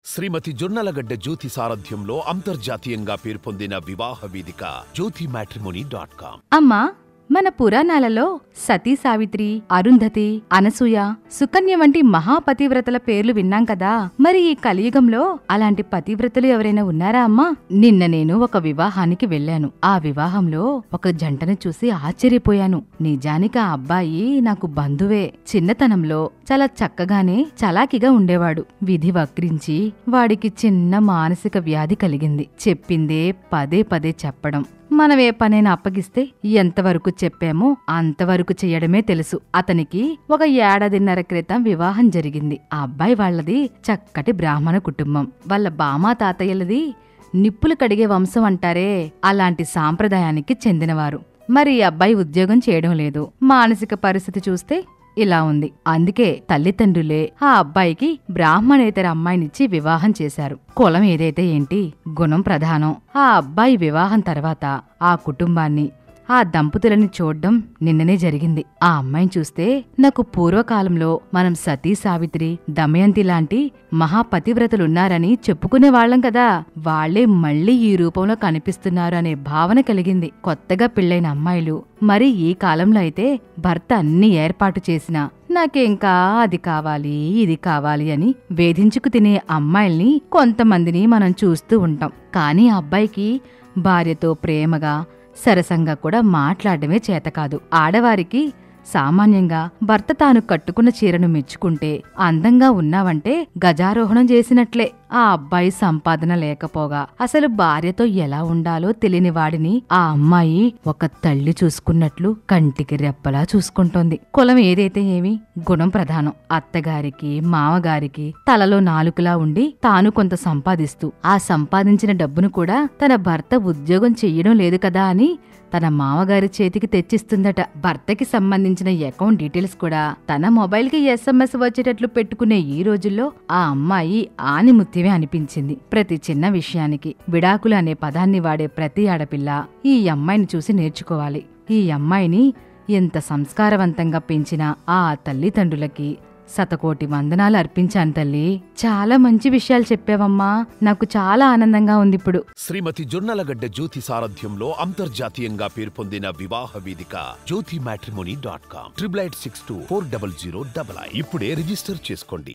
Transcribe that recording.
శ్రీమతి జొన్నలగడ్డ జ్యోతి సారథ్యంలో అంతర్జాతీయంగా పేర్పొందిన వివాహ వేదిక జ్యోతి మ్యాట్రిమోనీ డాట్ కామ్ అమ్మా మన పురాణాలలో సతీ సావిత్రి అరుంధతి అనసూయ సుకన్య వంటి మహాపతివ్రతల పేర్లు విన్నాం కదా మరి ఈ కలియుగంలో అలాంటి పతివ్రతలు ఎవరైనా ఉన్నారా అమ్మా నిన్న నేను ఒక వివాహానికి వెళ్ళాను ఆ వివాహంలో ఒక జంటను చూసి ఆశ్చర్యపోయాను నిజానికి ఆ అబ్బాయి నాకు బంధువే చిన్నతనంలో చాలా చక్కగానే చలాకిగా ఉండేవాడు విధి వక్రించి వాడికి చిన్న మానసిక వ్యాధి కలిగింది చెప్పిందే పదే పదే చెప్పడం మనం ఏ పనైనా అప్పగిస్తే ఎంతవరకు చెప్పామో అంతవరకు చెయ్యడమే తెలుసు అతనికి ఒక ఏడాదిన్నర క్రితం వివాహం జరిగింది ఆ అబ్బాయి వాళ్ళది చక్కటి బ్రాహ్మణ కుటుంబం వాళ్ళ బామా తాతయ్యలది నిప్పులు కడిగే వంశం అంటారే అలాంటి సాంప్రదాయానికి చెందినవారు మరి ఈ అబ్బాయి ఉద్యోగం చేయడం లేదు మానసిక పరిస్థితి చూస్తే ఇలా ఉంది అందుకే తల్లిదండ్రులే ఆ అబ్బాయికి బ్రాహ్మణేతర అమ్మాయినిచ్చి వివాహం చేశారు కులం ఏదైతే ఏంటి గుణం ప్రధానం ఆ అబ్బాయి వివాహం తర్వాత ఆ కుటుంబాన్ని ఆ దంపతులని చూడ్డం నిన్ననే జరిగింది ఆ అమ్మాయిని చూస్తే నాకు పూర్వకాలంలో మనం సతీ సావిత్రి దమయంతి లాంటి మహాపతివ్రతలున్నారని చెప్పుకునే వాళ్ళం కదా వాళ్లే మళ్ళీ ఈ రూపంలో కనిపిస్తున్నారు అనే భావన కలిగింది కొత్తగా పెళ్ళైన అమ్మాయిలు మరి ఈ కాలంలో అయితే భర్త అన్ని ఏర్పాటు చేసినా నాకేంకా అది కావాలి ఇది కావాలి అని వేధించుకు తినే అమ్మాయిల్ని కొంతమందిని మనం చూస్తూ ఉంటాం కానీ ఆ అబ్బాయికి భార్యతో ప్రేమగా సరసంగా కూడా మాట్లాడమే చేత కాదు ఆడవారికి సామాన్యంగా భర్త తాను కట్టుకున్న చీరను మెచ్చుకుంటే అందంగా ఉన్నావంటే గజారోహణం చేసినట్లే ఆ అబ్బాయి సంపాదన లేకపోగా అసలు భార్యతో ఎలా ఉండాలో తెలియని వాడిని ఆ అమ్మాయి ఒక తల్లి చూసుకున్నట్లు కంటికి రెప్పలా చూసుకుంటోంది కులం ఏదైతే ఏమి గుణం ప్రధానం అత్తగారికి మామగారికి తలలో నాలుకలా ఉండి తాను కొంత సంపాదిస్తూ ఆ సంపాదించిన డబ్బును కూడా తన భర్త ఉద్యోగం చెయ్యడం లేదు కదా అని తన మామగారి చేతికి తెచ్చిస్తుందట భర్తకి సంబంధించిన అకౌంట్ డీటెయిల్స్ కూడా తన మొబైల్ కి ఎస్ఎంఎస్ వచ్చేటట్లు పెట్టుకునే ఈ రోజుల్లో ఆ అమ్మాయి ఆనిముత్యమే అనిపించింది ప్రతి చిన్న విషయానికి విడాకులు అనే పదాన్ని వాడే ప్రతి ఆడపిల్ల ఈ అమ్మాయిని చూసి నేర్చుకోవాలి ఈ అమ్మాయిని ఎంత సంస్కారవంతంగా పెంచిన ఆ తల్లిదండ్రులకి శతకోటి వందనాలు అర్పించాను తల్లి చాలా మంచి విషయాలు చెప్పావమ్మా నాకు చాలా ఆనందంగా ఉంది ఇప్పుడు శ్రీమతి జొన్నలగడ్డ జ్యోతి సారథ్యంలో అంతర్జాతీయంగా పేర్పొందిన వివాహ వేదిక Jyothi matrimony dot com triple eight six two four double zero double I ఇప్పుడే రిజిస్టర్ చేసుకోండి